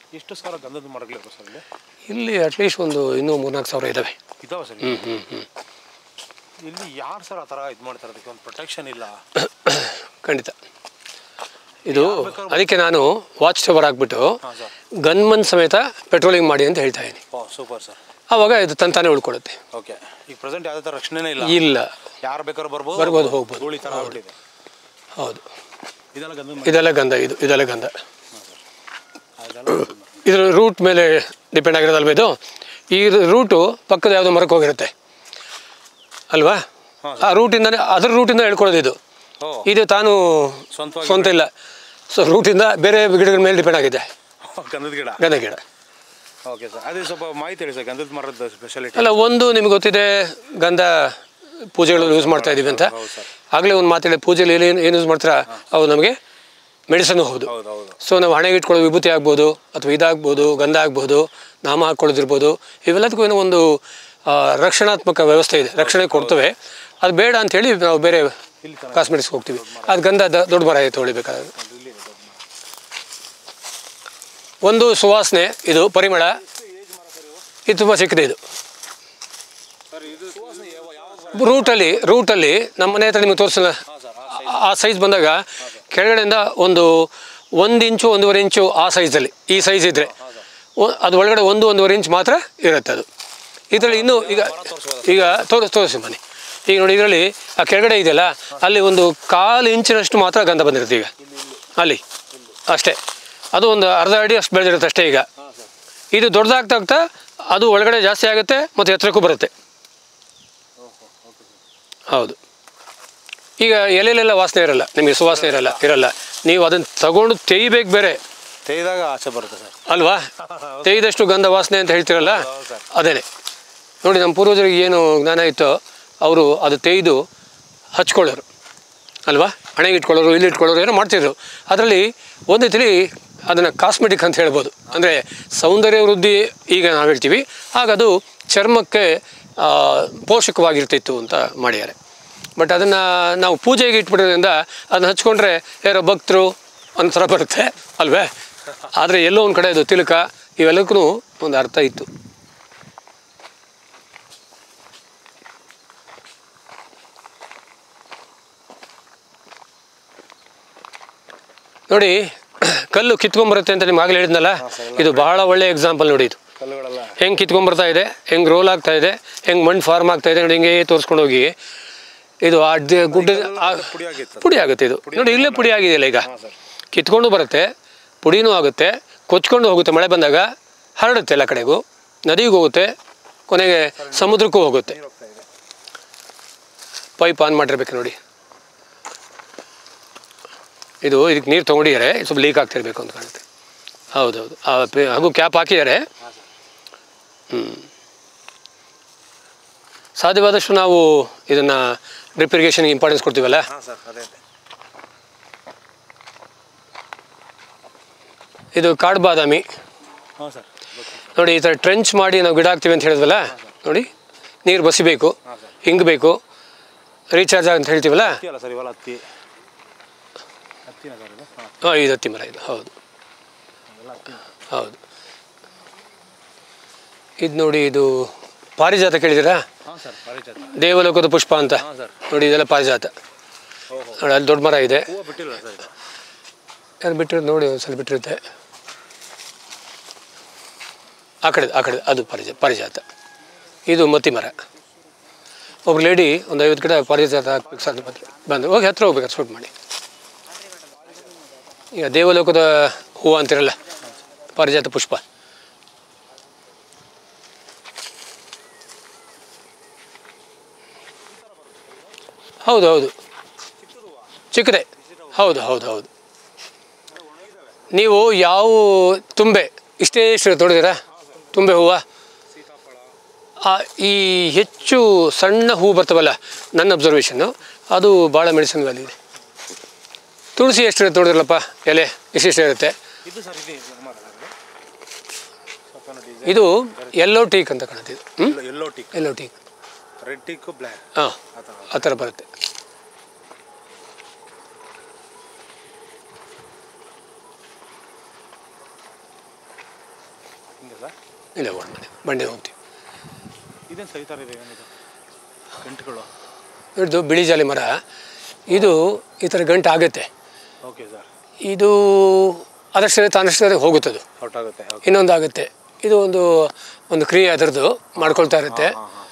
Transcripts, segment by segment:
ಎಷ್ಟು ಸಾವಿರ ಗಂಧದ ಮರಗಳಿವೆ ಸರ್ ಇಲ್ಲಿ ಇಲ್ಲಿ ಅಟ್ಲೀಸ್ಟ್ ಒಂದು ಇನ್ನೂ ಮೂರ್ನಾಲ್ಕು ಸಾವಿರ ಇದ್ದಾವೆ ಇದಾವೆ ಸರ್ ಹ್ಞೂ ಹ್ಞೂ ಹ್ಞೂ ಇಲ್ಲಿ ಯಾರು ಸರ್ ಆ ಥರ ಇದು ಮಾಡ್ತಾರೆ ಅದಕ್ಕೆ ಒಂದು ಪ್ರೊಟೆಕ್ಷನ್ ಇಲ್ಲ ಖಂಡಿತ ಇದು ಅದಕ್ಕೆ ನಾನು ವಾಚ್ ಟವರ್ ಹಾಕ್ಬಿಟ್ಟು ಹಾಂ ಸರ್ ಗನ್ಮನ್ ಸಮೇತ ಪೆಟ್ರೋಲಿಂಗ್ ಮಾಡಿ ಅಂತ ಹೇಳ್ತಾ ಇದ್ದೀನಿ ಓ ಸೂಪರ್ ಸರ್ ಆವಾಗ ಇದು ತಂತಾನೆ ಉಳ್ಕೊಳ್ಳುತ್ತೆ ಓಕೆ ಈಗ ಪ್ರೆಸೆಂಟ್ ಯಾವುದೇ ಥರ ರಕ್ಷಣೆನೇ ಇಲ್ಲ ಇಲ್ಲ ಯಾರು ಬೇಕಾದ್ರೂ ಬರ್ಬೋದು ಬರ್ಬೋದು, ಹೋಗ್ಬೋದು. ಧೂಳಿ ಥರ ಆಗ್ಬಿಟ್ಟಿದೆ ಹೌದು ಇದೆಲ್ಲ ಗಂಧದ ಮರ ಇದೆಲ್ಲ ಗಂಧ ಇದು ಇದೆಲ್ಲ ಗಂಧ ಅದೆಲ್ಲ ಗಂಧದ ಮರ. ಇದರ ರೂಟ್ ಮೇಲೆ ಡಿಪೆಂಡ್ ಆಗಿರೋದಲ್ವ ಇದು ಈ ರೂಟು ಪಕ್ಕದ ಯಾವುದೋ ಮರಕ್ಕೆ ಹೋಗಿರುತ್ತೆ ಅಲ್ವಾ ಹಾಂ ಆ ರೂಟಿಂದನೇ ಅದ್ರ ರೂಟಿಂದ ಹೇಳ್ಕೊಳ್ಳೋದು ಇದು ಓ ಇದು ತಾನು ಸ್ವಂತವಾಗಿ ಸ್ವಂತ ಇಲ್ಲ ಸೊ ರೂಟಿಂದ ಬೇರೆ ಗಿಡಗಳ ಮೇಲೆ ಡಿಪೆಂಡ್ ಆಗಿದೆ ಗಂಧದ ಗಿಡ ಗಂಧ ಗಿಡ ಓಕೆ ಸರ್ ಅದೇ ಸ್ವಲ್ಪ ಮಾಹಿತಿ ಹೇಳಿ ಸರ್ ಗಂಧದ ಮರದ ಸ್ಪೆಷಾಲಿಟಿ ಅಲ್ಲ ಒಂದು ನಿಮ್ಗೆ ಗೊತ್ತಿದೆ ಗಂಧ ಪೂಜೆಗಳು ಯೂಸ್ ಮಾಡ್ತಾ ಇದೀವಿ ಅಂತ ಹೌದು ಸರ್ ಆಗಲೇ ಒಂದು ಮಾತಾಡಿ ಪೂಜೆಯಲ್ಲಿ ಏನು ಏನು ಯೂಸ್ ಮಾಡ್ತಾರ ಅವು ನಮಗೆ ಮೆಡಿಸನ್ ಹೌದು ಹೌದು ಹೌದು ಸೊ ನಾವು ಹಣೆಗೆ ಇಟ್ಕೊಳ್ಳೋ ವಿಭೂತಿ ಆಗ್ಬೋದು ಅಥವಾ ಇದಾಗ್ಬೋದು ಗಂಧ ಆಗ್ಬೋದು ನಾಮ ಹಾಕ್ಕೊಳ್ಳೋದಿರ್ಬೋದು ಇವೆಲ್ಲದಕ್ಕೂ ಏನೋ ಒಂದು ಆ, ರಕ್ಷಣಾತ್ಮಕ ವ್ಯವಸ್ಥೆ ಇದೆ ರಕ್ಷಣೆ ಕೊಡ್ತವೆ ಅದು ಬೇಡ ಅಂಥೇಳಿ ನಾವು ಬೇರೆ ಇಲ್ಲಿ ಚೆನ್ನಾಗಿ ಕಾಸ್ಮೆಟಿಕ್ಸ್ ಹೋಗ್ತೀವಿ ಅದು ಗಂಧ ದ- ದೊಡ್ಡ ಮರ ಐತೆ ತೊಳಿಬೇಕಾದ್ರೆ ಇಲ್ಲಿ ಇದೆ ದೊಡ್ಡ ಮರ. ಒಂದು ಸುವಾಸನೆ ಇದು ಪರಿಮಳ ಇದು ತುಂಬ ಚಿಕ್ಕದೆ ಇದು ಸರ್ ಇದು ಸುವಾಸನೆ ಯಾವ ಯಾವ ರೂಟಲ್ಲಿ ರೂಟಲ್ಲಿ ನಮ್ಮ ಮನೆ ಹತ್ರ ನಿಮಗೆ ತೋರಿಸಲ್ಲ ಹಾಂ ಸರ್ ಆ ಆ ಸೈಜ್ ಬಂದಾಗ ಕೆಳಗಡೆಯಿಂದ ಒಂದು ಒಂದು ಇಂಚು ಒಂದೂವರೆ ಇಂಚು ಆ ಸೈಜಲ್ಲಿ ಈ ಸೈಜ್ ಇದ್ದರೆ ಅದು ಒಳಗಡೆ ಒಂದು ಒಂದೂವರೆ ಇಂಚ್ ಮಾತ್ರ ಇರುತ್ತೆ ಅದು ಇದರಲ್ಲಿ ಇನ್ನೂ ಈಗ ಈಗ ತೋರಿಸ್ ತೋರಿಸಿ ಬನ್ನಿ ಈಗ ನೋಡಿ ಇದರಲ್ಲಿ ಆ ಕೆಳಗಡೆ ಇದೆಯಲ್ಲ ಅಲ್ಲಿ ಒಂದು ಕಾಲು ಇಂಚಿನಷ್ಟು ಮಾತ್ರ ಗಂಧ ಬಂದಿರುತ್ತೆ ಈಗ ಅಲ್ಲಿ ಅಷ್ಟೇ ಅದು ಒಂದು ಅರ್ಧ ಅಡಿ ಅಷ್ಟು ಬೆಳೆದಿರುತ್ತೆ ಅಷ್ಟೇ ಈಗ ಹಾಂ ಸರ್ ಇದು ದೊಡ್ಡದಾಗ್ತಾ ಆಗ್ತಾ ಅದು ಒಳಗಡೆ ಜಾಸ್ತಿ ಆಗುತ್ತೆ ಮತ್ತು ಎತ್ತರಕ್ಕೂ ಬರುತ್ತೆ ಹೌದು ಈಗ ಎಲೆಲೆಲ್ಲ ವಾಸನೆ ಇರಲ್ಲ ನಿಮಗೆ ಸುವಾಸನೆ ಇರಲ್ಲ ಇರಲ್ಲ ನೀವು ಅದನ್ನು ತಗೊಂಡು ತೇಯ್ಬೇಕು ಬೇರೆ ತೆಗೆದಾಗ ಆಚೆ ಬರುತ್ತೆ ಸರ್ ಅಲ್ವಾ ತೇಯ್ದಷ್ಟು ಗಂಧ ವಾಸನೆ ಅಂತ ಹೇಳ್ತಿರಲ್ಲ ಹೌದು ಸರ್ ಅದೇನೆ ನೋಡಿ ನಮ್ಮ ಪೂರ್ವಜರಿಗೆ ಏನು ಜ್ಞಾನ ಇತ್ತೋ ಅವರು ಅದು ತೇಯ್ದು ಹಚ್ಕೊಳ್ಳೋರು ಅಲ್ವಾ ಹಣೆಗೆ ಇಟ್ಕೊಳ್ಳೋರು ಇಲ್ಲಿ ಇಟ್ಕೊಳ್ಳೋರು ಏನೋ ಮಾಡ್ತಿದ್ರು ಅದರಲ್ಲಿ ಒಂದು ರೀತಿಲಿ ಅದನ್ನು ಕಾಸ್ಮೆಟಿಕ್ ಅಂತ ಹೇಳ್ಬೋದು ಅಂದರೆ ಸೌಂದರ್ಯ ವೃದ್ಧಿ ಈಗ ನಾವು ಹೇಳ್ತೀವಿ ಆಗ ಅದು ಚರ್ಮಕ್ಕೆ ಆ, ಪೋಷಕವಾಗಿರ್ತಿತ್ತು ಅಂತ ಮಾಡಿದ್ದಾರೆ ಬಟ್ ಅದನ್ನು ನಾವು ಪೂಜೆಗೆ ಇಟ್ಬಿಡೋದ್ರಿಂದ ಅದನ್ನ ಹಚ್ಕೊಂಡ್ರೆ ಯಾರೋ ಭಕ್ತರು ಒಂಥರ ಬರುತ್ತೆ ಅಲ್ವೇ ಆದರೆ ಎಲ್ಲೋ ಒಂದು ಕಡೆ ಅದು ತಿಲಕ ಇವೆಲ್ಲಕ್ಕೂ ಒಂದು ಅರ್ಥ ಇತ್ತು ನೋಡಿ ಕಲ್ಲು ಕಿತ್ಕೊಂಬರುತ್ತೆ ಅಂತ ನಿಮ್ಗೆ ಆಗಲೇ ಹೇಳಿದ್ನಲ್ಲ ಇದು ಬಹಳ ಒಳ್ಳೆ ಎಕ್ಸಾಂಪಲ್ ನೋಡಿ ಇದು ಕಲ್ಲುಗಳೆಲ್ಲ ಹೆಂಗೆ ಕಿತ್ಕೊಂಬರ್ತಾ ಇದೆ ಹೆಂಗೆ ರೋಲ್ ಆಗ್ತಾ ಇದೆ ಹೆಂಗೆ ಮಣ್ಣು ಫಾರ್ಮ್ ಆಗ್ತಾ ಇದೆ ನೋಡಿ ಹಿಂಗೆ ತೋರಿಸ್ಕೊಂಡು ಹೋಗಿ ಇದು ಅಡ್ಡ ಗುಡ್ಡ ಆ- ಪುಡಿ ಆಗಿತ್ತು ಪುಡಿ ಆಗುತ್ತೆ ಇದು ನೋಡಿ ಇಲ್ಲೇ ಪುಡಿ ಆಗಿದೆಯಲ್ಲ ಈಗ ಹಾಂ ಸರ್ ಕಿತ್ಕೊಂಡು ಬರುತ್ತೆ ಪುಡಿನೂ ಆಗುತ್ತೆ ಕೊಚ್ಕೊಂಡು ಹೋಗುತ್ತೆ ಮಳೆ ಬಂದಾಗ ಹರಡುತ್ತೆ ಎಲ್ಲ ಕಡೆಗೂ ನದಿಗೂ ಹೋಗುತ್ತೆ ಕೊನೆಗೆ ಸಮುದ್ರಕ್ಕೂ ಹೋಗುತ್ತೆ ನೀರು ಹೋಗ್ತಾ ಇದೆ ಪೈಪ್ ಆನ್ ಮಾಡಿರ್ಬೇಕು ನೋಡಿ ಇದು ಇದಕ್ಕೆ ನೀರು ತೊಗೊಂಡಿದ್ದಾರೆ ಇದು ಸ್ವಲ್ಪ ಲೀಕ್ ಆಗ್ತಿರ್ಬೇಕು ಅಂತ ಕಾಣುತ್ತೆ ಹೌದೌದು ಆ ಪೆ- ಹಾಗೂ ಕ್ಯಾಪ್ ಹಾಕಿದ್ದಾರೆ ಹಾಂ ಸರ್ ಹ್ಞೂ ಸಾಧ್ಯವಾದಷ್ಟು ನಾವು ಇದನ್ನು ಡ್ರಿಪ್ ಇರಿಗೇಷನ್ಗೆ ಇಂಪಾರ್ಟೆನ್ಸ್ ಕೊಡ್ತೀವಲ್ಲ ಹಾಂ ಸರ್ ಅದೇ ಅದೇ ಇದು ಕಾಡು ಬಾದಾಮಿ ಹಾಂ ಸರ್ ನೋಡಿ ಈ ಥರ ಟ್ರೆಂಚ್ ಮಾಡಿ ನಾವು ಗಿಡ ಹಾಕ್ತೀವಿ ಅಂತ ಹೇಳಿದ್ವಲ್ಲ ನೋಡಿ ನೀರು ಬಸಿಬೇಕು ಹಾಂ ಸರ್ ಹಿಂಗಬೇಕು ರೀಚಾರ್ಜ್ ಅಂತ ಹೇಳ್ತೀವಲ್ಲ ಹತ್ತಿ ಅಲ್ಲ ಸರ್ ಇವೆಲ್ಲ ಹತ್ತಿ ಹತ್ತಿನ ಸರ್ ಇದು ಹಾಂ ಹಾಂ ಇದು ಹತ್ತಿ ಮರ ಇದು ಹೌದು ಇವೆಲ್ಲ ಹತ್ತಿ ಹೌದು ಇದು ನೋಡಿ ಇದು ಪಾರಿಜಾತ ಕೇಳಿದ್ದೀರಾ ಹಾಂ ಸರ್ ಪರಿಚಯ ದೇವಲೋಕದ ಪುಷ್ಪ ಅಂತ ಹಾಂ ಸರ್ ನೋಡಿ ಇದೆಲ್ಲ ಪಾರಿಜಾತ ಓಹೋ ನೋಡಿ ಅಲ್ಲಿ ದೊಡ್ಡ ಮರ ಇದೆ ಹೂವು ಬಿಟ್ಟಿಲ್ಲ ಸರ್ ಇದು ಯಾರು ಬಿಟ್ಟಿರೋದು ನೋಡಿ ಒಂದು ಸ್ವಲ್ಪ ಬಿಟ್ಟಿರುತ್ತೆ ಆ ಕಡೆ ಆ ಕಡೆ ಅದು ಪಾರಿಜಾತ ಪಾರಿಜಾತ ಇದು ಮತ್ತಿ ಮರ ಒಬ್ಬ ಲೇಡಿ ಒಂದು ಐವತ್ತು ಗಿಡ ಪಾರಿಜಾತ ಹಾಕ್ಬೇಕು ಸಾಧ್ಯ ಬಂದರೆ ಬಂದು ಹೋಗಿ ಹತ್ರ ಹೋಗ್ಬೇಕು ಶೂಟ್ ಮಾಡಿ ಈಗ ದೇವಲೋಕದ ಹೂವು ಅಂತಿರಲ್ಲ ಪಾರಿಜಾತ ಪುಷ್ಪ ಹೌದು ಹೌದು ಚಿಕ್ಕದೆ ಹೌದು ಹೌದು ಹೌದು ನೀವು ಯಾವ ತುಂಬೆ ಇಷ್ಟೇ ಇಷ್ಟು ತೊಳೆದಿರಾ ತುಂಬೆ ಹೂವು ಆ, ಈ ಹೆಚ್ಚು ಸಣ್ಣ ಹೂವು ಬರ್ತವಲ್ಲ ನನ್ನ ಅಬ್ಸರ್ವೇಷನ್ನು ಅದು ಭಾಳ ಮೆಡಿಸಿನ್ ವ್ಯಾಲ್ಯೂ ಇದೆ ತುಳಸಿ ಎಷ್ಟು ತೊಳೆದಿರಲ್ಲಪ್ಪ ಎಲೆ ಇಷ್ಟಿಷ್ಟೇ ಇರುತ್ತೆ ಇದು ಸರ್ ಇದು ಸುಮಾರು ಸ್ವಲ್ಪ ಡಿಸೈನ್ ಇದು ಎಲ್ಲೋ ಟೀಕ್ ಅಂತ ಕಾಣುತ್ತೆ ಇದು ಹ್ಞೂ yellow tick yellow tick red tick black ಹಾಂ ಆ ಥರ ಆ ಥರ ಬರುತ್ತೆ ಹಿಂಗೆ ಸರ್ ಇಲ್ಲ ಓಡ್ ಮನೆ ಬಂಡೆ ಹೋಗ್ತೀವಿ ಇದೇನು ಸಹಿತಾರೆ ಇದೆ ಏನಿದೆ ಗಂಟುಗಳು ಹಿಡಿದು ಬಿಳಿ ಜಾಲಿ ಮರ ಇದು ಈ ಥರ ಗಂಟು ಆಗುತ್ತೆ ಓಕೆ ಸರ್ ಇದು ಅದಷ್ಟೇ ತಾನಷ್ಟೇ ಹೋಗುತ್ತದು ಹೊರಟಾಗುತ್ತೆ ಓಕೆ ಇನ್ನೊಂದು ಆಗುತ್ತೆ ಇದು ಒಂದು ಒಂದು ಕ್ರಿಯೆ ಅದರದ್ದು ಮಾಡ್ಕೊಳ್ತಾ ಇರುತ್ತೆ ಹಾಂ ಹಾಂ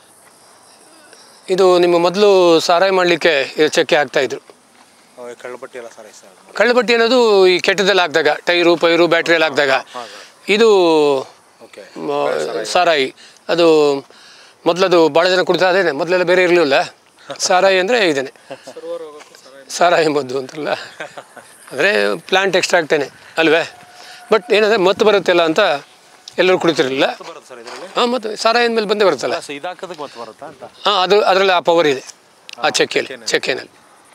ಇದು ನಿಮ್ಮ ಮೊದಲು ಸಾರಾಯಿ ಮಾಡಲಿಕ್ಕೆ ಚಕ್ಕೆ ಹಾಕ್ತಾಯಿದ್ರು ಸರ್ ಕಳ್ಳಪಟ್ಟಿ ಎಲ್ಲ ಸರ್ ಸರ್ ಕಳ್ಳಬಟ್ಟಿ ಅನ್ನೋದು ಈ ಕೆಟ್ಟದಲ್ಲಿ ಹಾಕಿದಾಗ ಟೈರು ಪೈರು ಬ್ಯಾಟ್ರಿಯಲ್ಲಿ ಹಾಕಿದಾಗ ಹಾಂ ಸರ್ ಇದು ಓಕೆ ಮ- ಸಾರಾಯಿ ಅದು ಮೊದಲದು ಭಾಳ ಜನ ಕುಡಿತಾ ಅದೇನೆ ಮೊದಲೆಲ್ಲ ಬೇರೆ ಇರಲಿಲ್ಲ ಸಾರಾಯಿ ಅಂದರೆ ಇದೇನೆ ಸಾರಾಯಿ ಮದ್ದು ಅಂತಲ್ಲ ಅಂದರೆ ಪ್ಲಾಂಟ್ ಎಕ್ಸ್ಟ್ರಾಕ್ಟೇನೆ ಅಲ್ವೇ ಬಟ್ ಏನಂದರೆ ಮತ್ತು ಬರುತ್ತಲ್ಲ ಅಂತ ಎಲ್ಲರೂ ಕುಡಿತಿರಲಿಲ್ಲ ಬರುತ್ತೆ ಸರ್ ಇದರಲ್ಲಿ ಹಾಂ ಮತ್ತು ಸಾರಾಯಿ ಮೇಲೆ ಬಂದೇ ಬರುತ್ತಲ್ಲ ಸೊ ಇದಾಕೋದಕ್ಕೆ ಮತ್ತೆ ಬರುತ್ತಾ ಅಂತ ಹಾಂ ಅದು ಅದರಲ್ಲಿ ಆ ಪವರ್ ಇದೆ ಆ ಚಕ್ಕೆಯಲ್ಲಿ ಚಕ್ಕೆನಲ್ಲಿ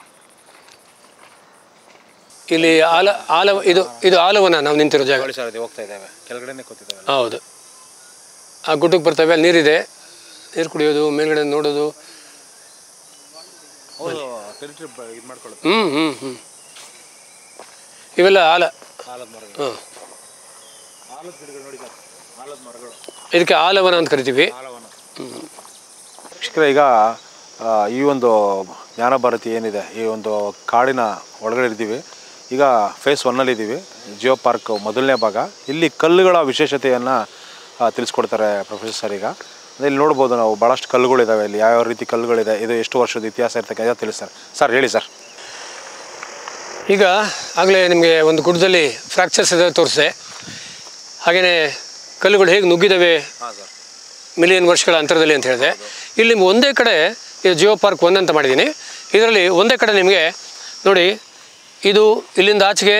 ಇಲ್ಲಿ ಆಲ ಆಲವ ಇದು ಇದು ಆಲವನ ನಾವು ನಿಂತಿರೋ ಜಾಗ ಗಾಳಿ ಸರ್ ಇದೆ ಹೋಗ್ತಾ ಇದ್ದಾವೆ ಕೆಳಗಡೆನೆ ಕೂತಿದ್ದಾವೆ ಹೌದು ಆ ಗುಡ್ಡಕ್ಕೆ ಬರ್ತವೆ ಅಲ್ಲಿ ನೀರಿದೆ ನೀರು ಕುಡಿಯೋದು ಮೇಲ್ಗಡೆ ನೋಡೋದು ಹೌದು ಟೆರಿಟರಿ ಇದು ಮಾಡ್ಕೊಳ್ಳುತ್ತೆ ಹ್ಞೂ ಹ್ಞೂ ಹ್ಞೂ ಇವೆಲ್ಲ ಆಲ ಆಲದ ಮರಗಳು ಹಾಂ ಆಲದ ಗಿಡಗಳು ನೋಡಿ ಸರ್ ಆಲದ ಮರಗಳು ಇದಕ್ಕೆ ಆಲವನ ಅಂತ ಕರಿತೀವಿ ಆಲವನ ಶಿಕ್ಷಕರೇ ಈಗ ಆ, ಈ ಒಂದು ಜ್ಞಾನ ಭಾರತಿ ಏನಿದೆ ಈ ಒಂದು ಕಾಡಿನ ಒಳಗಡೆ ಇದ್ದೀವಿ ಈಗ ಫೇಸ್ ಒನ್ನಲ್ಲಿ ಇದ್ದೀವಿ ಜಿಯೋ ಪಾರ್ಕ್ ಮೊದಲನೇ ಭಾಗ ಇಲ್ಲಿ ಕಲ್ಲುಗಳ ವಿಶೇಷತೆಯನ್ನು ತಿಳಿಸ್ಕೊಡ್ತಾರೆ ಪ್ರೊಫೆಸರ್ ಸರ್ ಈಗ ಅಂದ್ರೆ ಇಲ್ಲಿ ನೋಡ್ಬೋದು ನಾವು ಭಾಳಷ್ಟು ಕಲ್ಲುಗಳಿದ್ದಾವೆ ಇಲ್ಲಿ ಯಾವ್ಯಾವ ರೀತಿ ಕಲ್ಲುಗಳಿದೆ ಇದು ಎಷ್ಟು ವರ್ಷದ ಇತಿಹಾಸ ಇರ್ತಕ್ಕಂಥ ತಿಳಿಸ್ತಾರೆ ಸರ್ ಹೇಳಿ ಸರ್ ಈಗ ಆಗಲೇ ನಿಮಗೆ ಒಂದು ಗುಡ್ಡದಲ್ಲಿ ಫ್ರ್ಯಾಕ್ಚರ್ಸ್ ಇದೆ ತೋರಿಸಿದೆ ಹಾಗೆಯೇ ಕಲ್ಲುಗಳು ಹೇಗೆ ನುಗ್ಗಿದ್ದಾವೆ ಹಾಂ ಸರ್ ಮಿಲಿಯನ್ ವರ್ಷಗಳ ಅಂತರದಲ್ಲಿ ಅಂತ ಹೇಳಿದೆ ಇಲ್ಲಿ ನಿಮ್ಗೆ ಒಂದೇ ಕಡೆ ಇದು ಜಿಯೋ ಪಾರ್ಕ್ ಒನ್ ಅಂತ ಮಾಡಿದ್ದೀನಿ ಇದರಲ್ಲಿ ಒಂದೇ ಕಡೆ ನಿಮಗೆ ನೋಡಿ ಇದು ಇಲ್ಲಿಂದ ಆಚೆಗೆ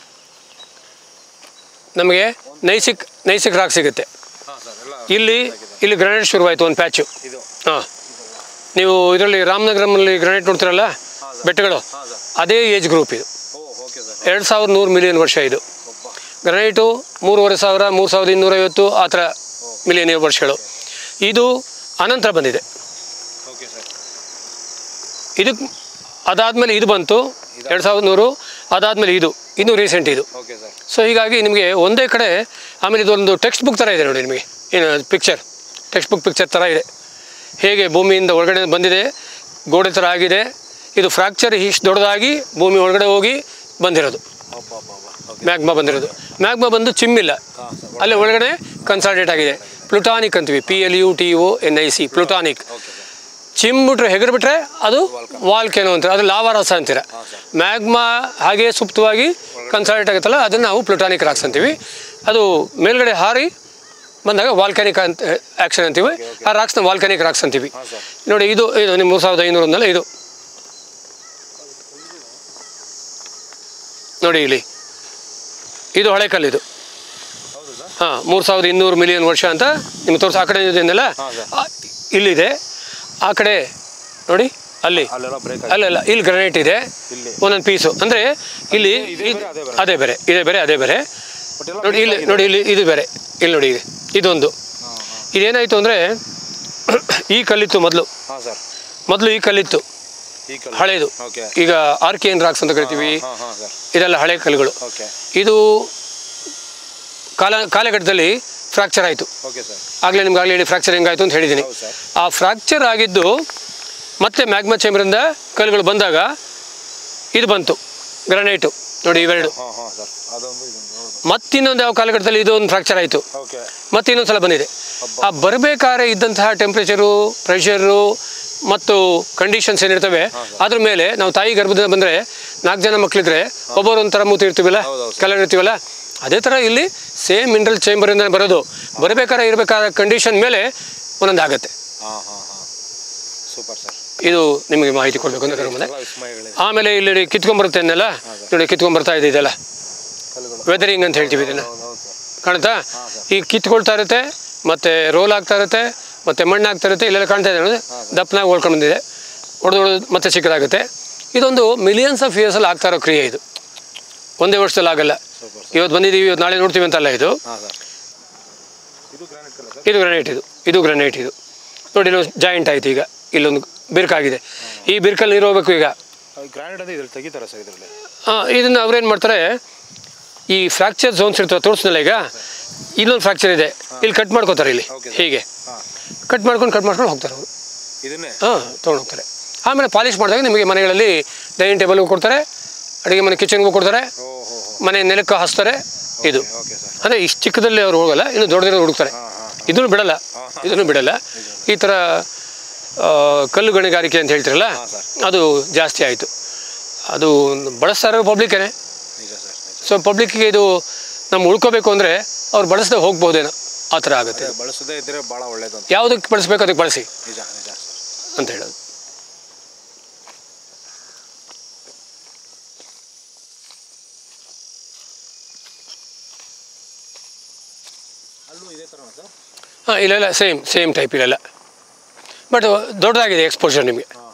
ನಮಗೆ ನೈಸಿಕ್ ನೈಸಿಕ್ ರಾಕ್ ಸಿಗುತ್ತೆ ಹಾಂ ಸರ್ ಎಲ್ಲ ಇಲ್ಲಿ ಇಲ್ಲಿ ಗ್ರಾನೈಟ್ ಶುರುವಾಯಿತು ಒಂದು ಪ್ಯಾಚು ಇದು ಹಾಂ ನೀವು ಇದರಲ್ಲಿ ರಾಮನಗರಮಲ್ಲಿ ಗ್ರಾನೈಟ್ ನೋಡ್ತಿರಲ್ಲ ಬೆಟ್ಟಗಳು ಹಾಂ ಸರ್ ಅದೇ ಏಜ್ ಗ್ರೂಪ್ ಇದು ಓ ಓಕೆ ಸರ್ ಎರಡು ಸಾವಿರದ ನೂರು ಮಿಲಿಯನ್ ವರ್ಷ ಇದು ಗ್ರಾನೈಟು ಮೂರುವರೆ ಸಾವಿರ ಮೂರು ಸಾವಿರದ ಇನ್ನೂರೈವತ್ತು ಆ ಥರ ಮಿಲಿಯನ್ ವರ್ಷಗಳು ಇದು ಅನಂತರ ಬಂದಿದೆ ಓಕೆ ಸರ್ ಇದಕ್ಕೆ ಅದಾದಮೇಲೆ ಇದು ಬಂತು ಎರಡು ಸಾವಿರದ ನೂರು ಅದಾದಮೇಲೆ ಇದು ಇನ್ನೂ ರೀಸೆಂಟ್ ಇದು ಓಕೆ ಸರ್ ಸೊ ಹೀಗಾಗಿ ನಿಮಗೆ ಒಂದೇ ಕಡೆ ಆಮೇಲೆ ಇದೊಂದು ಟೆಕ್ಸ್ಟ್ ಬುಕ್ ಥರ ಇದೆ ನೋಡಿ ನಿಮಗೆ ಏನು ಪಿಕ್ಚರ್ ಟೆಕ್ಸ್ಟ್ ಬುಕ್ ಪಿಕ್ಚರ್ ಥರ ಇದೆ ಹೇಗೆ ಭೂಮಿಯಿಂದ ಒಳಗಡೆ ಬಂದಿದೆ ಗೋಡೆ ಥರ ಆಗಿದೆ ಇದು ಫ್ರ್ಯಾಕ್ಚರ್ ಇಷ್ಟು ದೊಡ್ಡದಾಗಿ ಭೂಮಿ ಒಳಗಡೆ ಹೋಗಿ ಬಂದಿರೋದು ಅಬ್ಬ ಅಬ್ಬ ಅಬ್ಬ ಓಕೆ ಮ್ಯಾಗ್ಮಾ ಬಂದಿರೋದು ಮ್ಯಾಗ್ಮಾ ಬಂದು ಚಿಮ್ಮಿಲ್ಲ ಹಾಂ ಸರ್ ಅಲ್ಲೇ ಒಳಗಡೆ ಕನ್ಸಾಲ್ಟೇಟ್ ಆಗಿದೆ ಪ್ಲುಟಾನಿಕ್ ಅಂತೀವಿ P L U T O N I C plutonic okay sir ಚಿಮ್ಬಿಟ್ರೆ ಹೆಗರ್ಬಿಟ್ರೆ ಅದು ವಾಲ್ಕೆನೋ ಅಂತಾರೆ ಅದು ಲಾವಾರಸ ಅಂತೀರ ಮ್ಯಾಗ್ಮಾ ಹಾಗೆ ಸುಪ್ತವಾಗಿ ಕನ್ಸಾಲ್ಟೇಟ್ ಆಗುತ್ತಲ್ಲ ಅದನ್ನು ನಾವು ಪ್ಲುಟಾನಿಕ್ ರಾಕ್ಸ್ ಅಂತೀವಿ ಅದು ಮೇಲ್ಗಡೆ ಹಾರಿ ಬಂದಾಗ ವಾಲ್ಕ್ಯಾನಿಕ್ ಅಂತ ಆ್ಯಕ್ಷನ್ ಅಂತೀವಿ ಆ ರಾಕ್ಸ್ನ ವಾಲ್ಕ್ಯಾನಿಕ್ ರಾಕ್ಸ್ ಅಂತೀವಿ ಹಾಂ ಸರ್ ನೋಡಿ ಇದು ಇದು ನಿಮ್ಮ ಮೂರು ಸಾವಿರದ ಐನೂರು ಅಂದಲ್ಲ ಇದು ನೋಡಿ ಇಲ್ಲಿ ಇದು ಹಳೆ ಕಲ್ಲಿದು ಹೌದು ಸರ್ ಹಾಂ ಮೂರು ಸಾವಿರದ ಇನ್ನೂರು ಮಿಲಿಯನ್ ವರ್ಷ ಅಂತ ನಿಮ್ಗೆ ತೋರಿಸಿ ಆ ಕಡೆ ಇದೆಯಲ್ಲ ಹಾಂ ಸರ್ ಆ, ಇಲ್ಲಿದೆ ಆ ಕಡೆ ನೋಡಿ ಅಲ್ಲಿ ಅಲ್ಲೆಲ್ಲ ಬ್ರೇಕ್ ಅಲ್ಲಲ್ಲ ಇಲ್ಲಿ ಗ್ರನೈಟ್ ಇದೆ ಇಲ್ಲಿ ಒಂದೊಂದು ಪೀಸು ಅಂದರೆ ಇಲ್ಲಿ ಇದೇ ಇದು- ಬೇರೆ, ಅದೇ ಬೇರೆ. ಅದೇ ಬೇರೆ ಇದೇ ಬೇರೆ ಅದೇ ಬೇರೆ ಬಟ್ ಎಲ್ಲ ನೋಡಿ ಇಲ್ಲಿ ನೋಡಿ ಇಲ್ಲಿ ಇದು ಬೇರೆ ಇಲ್ಲಿ ನೋಡಿ ಇದು ಇದೊಂದು ಹಾಂ ಹಾಂ ಇದೇನಾಯಿತು ಅಂದರೆ ಈ ಕಲ್ಲಿತ್ತು ಮೊದಲು ಹಾಂ ಸರ್ ಮೊದಲು ಈ ಕಲ್ಲಿತ್ತು ಈ ಕಲ್ಲು ಹಳೇದು ಓಕೆ ಈಗ ಆರ್ಕಿಯನ್ ರಾಕ್ಸ್ ಅಂತ ಕರಿತೀವಿ ಹಾಂ ಹಾಂ ಸರ್ ಇದೆಲ್ಲ ಹಳೆ ಕಲ್ಲುಗಳು ಓಕೆ ಇದು ಕಾಲ ಕಾಲಘಟ್ಟದಲ್ಲಿ ಫ್ರ್ಯಾಕ್ಚರ್ ಆಯಿತು ಓಕೆ ಸರ್ ಆಗಲೇ ನಿಮ್ಗೆ ಆಗಲೇ ಹೇಳಿ ಫ್ರ್ಯಾಕ್ಚರ್ ಹೆಂಗಾಯಿತು ಅಂತ ಹೇಳಿದ್ದೀನಿ ಹೌದು ಸರ್ ಆ ಫ್ರ್ಯಾಕ್ಚರ್ ಆಗಿದ್ದು ಮತ್ತೆ ಮ್ಯಾಗ್ಮಾ ಚೇಂಬರಿಂದ ಕಲ್ಲುಗಳು ಬಂದಾಗ ಇದು ಬಂತು ಗ್ರನೈಟು ನೋಡಿ ಇವೆರಡು ಹಾಂ ಹಾಂ ಸರ್ ಅದೊಂದು ಇದೊಂದು ಹೌದು ಮತ್ತಿನ್ನೊಂದು ಯಾವ ಕಾಲಘಟ್ಟದಲ್ಲಿ ಇದು ಒಂದು ಫ್ರ್ಯಾಕ್ಚರ್ ಆಯಿತು ಓಕೆ ಮತ್ತೆ ಇನ್ನೊಂದು ಸಲ ಬಂದಿದೆ ಆ ಬರಬೇಕಾದ್ರೆ ಇದ್ದಂತಹ ಟೆಂಪ್ರೇಚರು ಪ್ರೆಷರು ಮತ್ತು ಕಂಡೀಷನ್ಸ್ ಏನಿರ್ತವೆ ಅದ್ರ ಮೇಲೆ ನಾವು ತಾಯಿ ಗರ್ಭದಿಂದ ಬಂದರೆ ನಾಲ್ಕು ಜನ ಮಕ್ಕಳಿದ್ರೆ ಒಬ್ಬರು ಒಂಥರ ಮೂತಿ ಇರ್ತೀವಲ್ಲ ಹೌದೌದು. ಕಲರ್ ಇರ್ತೀವಲ್ಲ ಅದೇ ಥರ ಇಲ್ಲಿ ಸೇಮ್ ಮಿನರಲ್ ಚೇಂಬರಿಂದ ಬರೋದು ಬರಬೇಕಾದ್ರೆ ಇರಬೇಕಾದ ಕಂಡೀಷನ್ ಮೇಲೆ ಒಂದೊಂದು ಆಗುತ್ತೆ ಹಾಂ ಹಾಂ ಹಾಂ ಸೂಪರ್ ಸರ್ ಇದು ನಿಮಗೆ ಮಾಹಿತಿ ಕೊಡಬೇಕು ಅಂತ ಕರ್ಕೊಂಡೆ ಎಲ್ಲ ವಿಸ್ಮಯಗಳಿದೆ ಆಮೇಲೆ ಇಲ್ಲಿ ಕಿತ್ಕೊಂಡ್ಬರುತ್ತೆ ಅನ್ನೆಲ್ಲ ನೋಡಿ ಕಿತ್ಕೊಂಡ್ಬರ್ತಾ ಇದೆ ಇದೆಲ್ಲ ಕಲ್ಲುಗಳು ವೆದರಿಂಗ್ ಅಂತ ಹೇಳ್ತೀವಿ ಇದನ್ನು ಹೌದು ಹೌದು ಸರ್ ಕಾಣುತ್ತಾ ಈಗ ಕಿತ್ಕೊಳ್ತಾ ಇರುತ್ತೆ ಮತ್ತು ರೋಲ್ ಆಗ್ತಾ ಇರುತ್ತೆ ಮತ್ತು ಮಣ್ಣು ಆಗ್ತಾ ಇರುತ್ತೆ ಇಲ್ಲೆಲ್ಲ ಕಾಣ್ತಾ ಇದೆ ನೋಡಿ ದಪ್ಪನಾಗಿ ಓಡ್ಕೊಂಡು ಬಂದಿದೆ ಹೊಡೆದು ಹೊಡೆದು ಮತ್ತೆ ಚಿಕ್ಕದಾಗುತ್ತೆ ಇದೊಂದು ಮಿಲಿಯನ್ಸ್ ಆಫ್ ಇಯರ್ಸಲ್ಲಿ ಆಗ್ತಾ ಇರೋ ಕ್ರಿಯೆ ಇದು ಒಂದೇ ವರ್ಷದಲ್ಲಿ ಆಗಲ್ಲ ಸೂಪರ್ ಇವತ್ತು ಬಂದಿದ್ದೀವಿ ಇವತ್ತು ನಾಳೆ ನೋಡ್ತೀವಿ ಅಂತಲ್ಲ ಇದು ಹಾಂ ಸರ್ ಇದು ಗ್ರಾನೈಟ್ ಕಲರ್ ಸರ್ ಇದು ಗ್ರನೈಟ್ ಇದು ಇದು ಗ್ರನೈಟ್ ಇದು ನೋಡಿ ಇಲ್ಲೊಂದು ಜಾಯಿಂಟ್ ಆಯ್ತು ಈಗ ಇಲ್ಲೊಂದು ಬಿರುಕಾಗಿದೆ ಈ ಬಿರುಕಲ್ಲಿ ನೀರು ಹೋಗ್ಬೇಕು ಈಗ ಗ್ರಾನೈಟ್ ಅಂದರೆ ಇದ್ರಲ್ಲಿ ತೆಗಿತಾರೆ ಸರ್ ಇದರಲ್ಲಿ ಇದನ್ನು ಅವ್ರೇನು ಮಾಡ್ತಾರೆ ಈ ಫ್ರ್ಯಾಕ್ಚರ್ ಝೋನ್ಸ್ ಇರ್ತವೆ ತೋರಿಸ್ನಲ್ಲ ಈಗ ಇಲ್ಲೊಂದು ಫ್ರಾಕ್ಚರ್ ಇದೆ ಇಲ್ಲಿ ಕಟ್ ಮಾಡ್ಕೋತಾರೆ ಇಲ್ಲಿ Okay, sir. ಹೀಗೆ ಹಾಂ ಕಟ್ ಮಾಡ್ಕೊಂಡು ಕಟ್ ಮಾಡ್ಕೊಂಡು ಹೋಗ್ತಾರೆ ಅವರು ಇದನ್ನೇ ಹಾಂ ತೊಗೊಂಡು ಹೋಗ್ತಾರೆ ಆಮೇಲೆ ಪಾಲಿಷ್ ಮಾಡಿದಾಗ ನಿಮಗೆ ಮನೆಗಳಲ್ಲಿ ಡೈನಿಂಗ್ ಟೇಬಲ್ಗೂ ಕೊಡ್ತಾರೆ ಅಡುಗೆ ಮನೆ ಕಿಚನ್ಗೂ ಕೊಡ್ತಾರೆ ಓ ಹೋ ಮನೆ ನೆಲಕ್ಕೆ ಹಾಸ್ತಾರೆ ಇದು ಓಕೆ ಸರ್ ಅಂದರೆ ಇಷ್ಟು ಚಿಕ್ಕದಲ್ಲಿ ಅವ್ರು ಹೋಗಲ್ಲ ಇನ್ನು ದೊಡ್ಡದಿರೋ ಹುಡುಕ್ತಾರೆ ಇದನ್ನು ಬಿಡಲ್ಲ ಇದನ್ನು ಬಿಡಲ್ಲ ಈ ಥರ ಆ, ಕಲ್ಲು ಗಣಿಗಾರಿಕೆ ಅಂತ ಹೇಳ್ತಿರಲ್ಲ ಹಾಂ, ಸರ್. ಅದು ಜಾಸ್ತಿ ಆಯಿತು ಅದು ಬಳಸ್ತಾ ಇರೋ ಪಬ್ಲಿಕ್ಕೇನೆ ನಿಜ ಸರ್ ನಿಜ ಸೊ ಪಬ್ಲಿಕ್ಕಿಗೆ ಇದು ನಮ್ಮ ಉಳ್ಕೋಬೇಕು ಅಂದರೆ ಅವ್ರು ಬಳಸದೆ ಹೋಗ್ಬೋದೇನೋ ಆ ಥರ ಆಗುತ್ತೆ ಅದೇ ಬಳಸದೇ ಇದ್ರೆ ಭಾಳ ಒಳ್ಳೇದು ಅಂತ ಯಾವುದಕ್ಕೆ ಬಳಸ್ಬೇಕು ಅದಕ್ಕೆ ಬಳಸಿ ನಿಜ ನಿಜ ಸರ್ ಅಂತ ಹೇಳೋದು ಅಲ್ಲೂ ಇದೇ ಥರನಾ ಸರ್ ಹಾಂ ಇಲ್ಲೆಲ್ಲ ಸೇಮ್ ಸೇಮ್ ಟೈಪ್ ಇಲ್ಲೆಲ್ಲ ಬಟ್ ದೊಡ್ಡದಾಗಿದೆ ಎಕ್ಸ್ಪೋಜರ್ ನಿಮಗೆ ಹಾಂ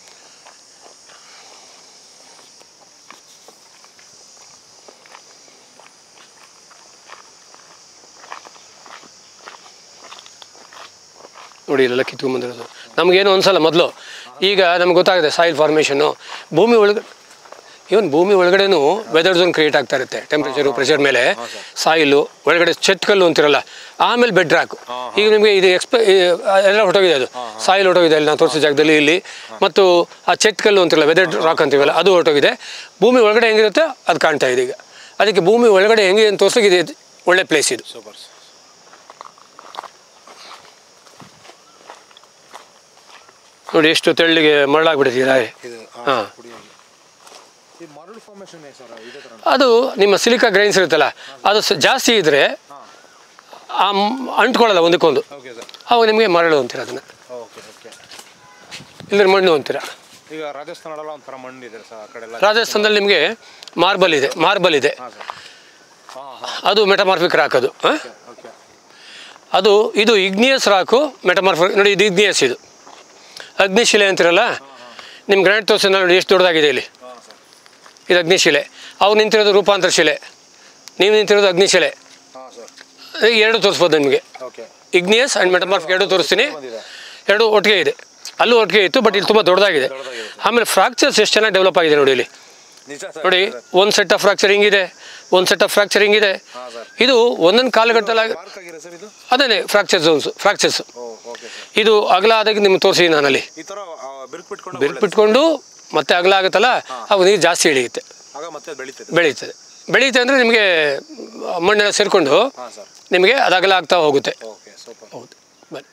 ನೋಡಿ ಇಲ್ಲೆಲ್ಲ ಕಿತ್ಕೊಂಡ್ಬಂದಿರೋದು ನಮಗೇನು ಅನ್ಸಲ್ಲ ಮೊದಲು ಈಗ ನಮ್ಗೆ ಗೊತ್ತಾಗಿದೆ ಸಾಯಿಲ್ ಫಾರ್ಮೇಷನ್ನು ಭೂಮಿ ಒಳಗಡೆ ಇವನ್ ಭೂಮಿ ಒಳಗಡೆನೂ ವೆದರ್ ಝೋನ್ ಕ್ರಿಯೇಟ್ ಆಗ್ತಾ ಇರುತ್ತೆ ಟೆಂಪ್ರೇಚರು ಪ್ರೆಷರ್ ಮೇಲೆ ಸಾಯಿಲು ಒಳಗಡೆ ಚೆಟ್ಕಲ್ಲು ಅಂತಿರಲ್ಲ ಆಮೇಲೆ ಬೆಡ್ ರಾಕ್ ಈಗ ನಿಮಗೆ ಇದು ಎಕ್ಸ್ಪ ಎಲ್ಲ ಹೊಟ್ಟೋಗಿದೆ ಅದು ಸಾಯಿಲ್ ಹೊಟ್ಟೋಗಿದೆ ಅಲ್ಲಿ ನಾವು ತೋರಿಸೋ ಜಾಗದಲ್ಲಿ ಇಲ್ಲಿ ಮತ್ತು ಆ ಚೆಟ್ಕಲ್ಲು ಅಂತಿರಲ್ಲ ವೆದರ್ ರಾಕ್ ಅಂತೀವಲ್ಲ ಅದು ಹೊಟ್ಟೋಗಿದೆ ಭೂಮಿ ಒಳಗಡೆ ಹೆಂಗಿರುತ್ತೆ ಅದು ಕಾಣ್ತಾ ಇದೆ ಈಗ ಅದಕ್ಕೆ ಭೂಮಿ ಒಳಗಡೆ ಹೆಂಗೆ ಅಂತ ತೋರಿಸ್ಲಿಕ್ಕೆ ಇದು ಒಳ್ಳೆ ಪ್ಲೇಸ್ ಇದು ಸೂಪರ್ ಸರ್ ನೋಡಿ ಎಷ್ಟು ತೆಳ್ಳಿಗೆ ಮರಳಾಗ್ಬಿಟ್ಟಿದ್ದೀರಾ ಇದು ಹಾಂ ಕುಡಿಯೋದು ಈ ಮರಳು ಫಾರ್ಮೇಷನ್ ಸರ್ ಇದೇ ಥರ ಅದು ನಿಮ್ಮ ಸಿಲಿಕಾ ಗ್ರೈನ್ಸ್ ಇರುತ್ತಲ್ಲ ಅದು ಸ- ಜಾಸ್ತಿ ಇದ್ದರೆ ಆ ಮ್- ಅಂಟ್ಕೊಳ್ಳಲ್ಲ ಒಂದಕ್ಕೊಂದು ಓಕೆ ಸರ್ ಅವಾಗ ನಿಮಗೆ ಮರಳು ಅಂತೀರ ಅದನ್ನು ಓಕೆ ಓಕೆ ಇಲ್ಲದ್ರೆ ಮಣ್ಣು ಅಂತೀರ ಈಗ ರಾಜಸ್ಥಾನಲ್ಲ ಒಂಥರ ಮಣ್ಣು ಇದೆ ಸರ್ ಆ ಕಡೆ ಎಲ್ಲ ರಾಜಸ್ಥಾನದಲ್ಲಿ ನಿಮಗೆ ಮಾರ್ಬಲ್ ಇದೆ ಮಾರ್ಬಲ್ ಇದೆ ಹಾಂ ಸರ್ ಹಾಂ ಹಾಂ ಅದು ಮೆಟಮಾರ್ಫಿಕ್ ರಾಕ್ ಅದು ಆ? ಓಕೆ ಅದು ಇದು ಇಗ್ನಿಯಸ್ ರಾಕು ಮೆಟಮಾರ್ಫಿಕ್ ನೋಡಿ ಇದು ಇಗ್ನಿಯಸ್ ಇದು ಅಗ್ನಿಶಿಲೆ ಅಂತಿರಲ್ಲ ನಿಮ್ಮ ಗ್ರಾಂಡ್ ತೋರಿಸಿ ನೋಡಿ ಎಷ್ಟು ದೊಡ್ಡದಾಗಿದೆ ಇಲ್ಲಿ ಹಾಂ ಸರ್ ಇದು ಅಗ್ನಿಶಿಲೆ ಅವ್ರು ನಿಂತಿರೋದು ರೂಪಾಂತರ ಶಿಲೆ ನೀವು ನಿಂತಿರೋದು ಅಗ್ನಿಶಿಲೆ ಹಾಂ ಸರ್ ಈ ಎರಡು ತೋರಿಸ್ಬೋದು ನಿಮಗೆ ಓಕೆ ಇಗ್ನಿಯಸ್ ಆ್ಯಂಡ್ ಮೆಟಮಾರ್ಫಿಕ್ ಎರಡು ತೋರಿಸ್ತೀನಿ ಬಂದಿದೆ ಎರಡು ಒಟ್ಟಿಗೆ ಇದೆ ಅಲ್ಲೂ ಒಟ್ಟಿಗೆ ಇತ್ತು ಬಟ್ ಇಲ್ಲಿ ತುಂಬ ದೊಡ್ಡದಾಗಿದೆ ದೊಡ್ಡದಾಗಿದೆ. ಆಮೇಲೆ ಫ್ರಾಕ್ಚರ್ಸ್ ಎಷ್ಟು ಚೆನ್ನಾಗಿ ಡೆವಲಪ್ ಆಗಿದೆ ನೋಡಿ ಇಲ್ಲಿ ನಿಜ ಸರ್ ನೋಡಿ ಒಂದು ಸೆಟ್ ಆಫ್ ಫ್ರಾಕ್ಚರ್ ಹಿಂಗಿದೆ ಒಂದು ಸೆಟ್ ಆಫ್ ಫ್ರಾಕ್ಚರ್ ಹಿಂಗಿದೆ ಹಾಂ ಸರ್ ಇದು ಒಂದೊಂದು ಕಾಲಘಟ್ಟದಲ್ಲಿ ಮಾರ್ಕ್ ಆಗಿದೆ ಸರ್ ಇದು ಅದೇನೆ fracture zones fractures oh okay sir ಇದು ಅಗಲ ಆದಾಗ ನಿಮ್ಗೆ ತೋರಿಸಿ ನಾನಲ್ಲಿ ಈ ಥರ ಬಿರುಕು ಬಿಟ್ಕೊಂಡು ಬೆರ್ಕ್ ಬಿಟ್ಕೊಂಡು ಮತ್ತೆ ಅಗಲ ಆಗುತ್ತಲ್ಲ ಅವಾಗ ನೀರು ಜಾಸ್ತಿ ಇಳಿಯುತ್ತೆ ಆಗ ಮತ್ತೆ ಅದು ಬೆಳೀತದೆ ಬೆಳೀತದೆ ಬೆಳೀತೆ ಅಂದರೆ ನಿಮಗೆ ಮಣ್ಣೆಲ್ಲ ಸೇರಿಕೊಂಡು ಹಾಂ ಸರ್ ನಿಮಗೆ ಅದು ಅಗಲ ಆಗ್ತಾ ಹೋಗುತ್ತೆ ಓಕೆ ಸೂಪರ್ ಹೌದು ಬನ್ನಿ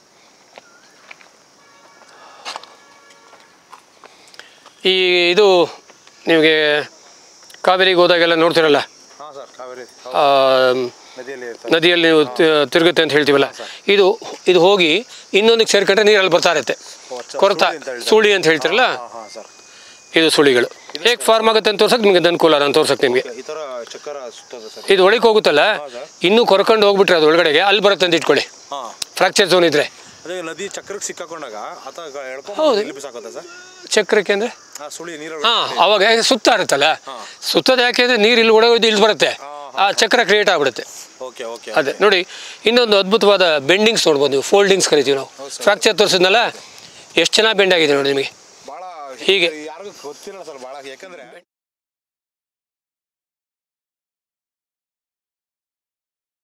ಈ ಇದು ನಿಮಗೆ ಕಾವೇರಿಗೆ ಹೋದಾಗೆಲ್ಲ ನೋಡ್ತಿರಲ್ಲ ಹಾಂ ಸರ್ ಕಾವೇರಿ ಆ, ನದಿಯಲ್ಲಿ ಇರ್ತದೆ ನದಿಯಲ್ಲಿ ನೀವು ತಿ- ತಿರುಗುತ್ತೆ ಅಂತ ಹೇಳ್ತೀವಲ್ಲ ಇದು ಇದು ಹೋಗಿ ಇನ್ನೊಂದಕ್ಕೆ ಸೇರ್ಕೊಂಡ್ರೆ ನೀರಲ್ಲಿ ಬರ್ತಾ ಇರುತ್ತೆ ಓ, ಅಚ್ಚ, ಕೊರತ ಸುಳಿ ಅಂತ ಹೇಳ್ತಾರೆ. ಸುಳಿ ಅಂತ ಹೇಳ್ತಿರಲ್ಲ ಹಾಂ ಹಾಂ ಸರ್ ಇದು ಸುಳಿಗಳು ಹೇಗೆ ಫಾರ್ಮ್ ಆಗುತ್ತೆ ಅಂತ ತೋರ್ಸಕ್ಕೆ ನಿಮಗೆ ಅನುಕೂಲ ನಾನು ತೋರ್ಸಕ್ಕೆ ನಿಮಗೆ ಈ ಥರ ಚಕ್ಕರ ಸುತ್ತದ ಸರ್ ಇದು ಒಳಗೆ ಹೋಗುತ್ತಲ್ಲ ಸರ್. ಇನ್ನೂ ಕೊರ್ಕೊಂಡು ಹೋಗ್ಬಿಟ್ರೆ ಅದು ಒಳಗಡೆಗೆ ಅಲ್ಲಿ ಬರುತ್ತೆ ಅಂತ ಇಟ್ಕೊಳ್ಳಿ ಹಾಂ ಫ್ರಾಕ್ಚರ್ ಝೋನ್ ಇದ್ರೆ ಅದೇ ನದಿ ಚಕ್ರಕ್ಕೆ ಸಿಕ್ಕಾಕೊಂಡಾಗ ಆತ ಎಳ್ಕೊಂಡು ಹೌದು. ಇಲ್ಲಿ ಬಿಸಾಕೋತಾ ಸರ್ ಚಕ್ರಕ್ಕೆ ಅಂದರೆ ಆ ಸುಳಿ ನೀರು ಹಾಂ ಅವಾಗ ಸುತ್ತ ಇರುತ್ತಲ್ಲ ಸುತ್ತದ ಯಾಕೆ ಅಂದರೆ ನೀರು ಇಲ್ಲಿ ಒಳಗೋದು ಇಲ್ಲಿ ಬರುತ್ತೆ ಆ ಚಕ್ರ ಕ್ರಿಯೇಟ್ ಆಗ್ಬಿಡುತ್ತೆ ಓಕೆ ಓಕೆ ಅದೇ ನೋಡಿ ಇನ್ನೊಂದು ಅದ್ಭುತವಾದ ಬೆಂಡಿಂಗ್ಸ್ ನೋಡ್ಬೋದು ನೀವು ಫೋಲ್ಡಿಂಗ್ಸ್ ಕರಿತೀವಿ ನಾವು ಫ್ರಾಕ್ಚರ್ ತೋರಿಸಿದ್ನಲ್ಲ ಎಷ್ಟು ಚೆನ್ನಾಗಿ ಬೆಂಡ್ ಆಗಿದೆ ನೋಡಿ ನಿಮಗೆ ಭಾಳ ಹೀಗೆ. ಯಾರಿಗೂ ಗೊತ್ತಿರಲ್ಲ ಸರ್ ಭಾಳ ಯಾಕಂದ್ರೆ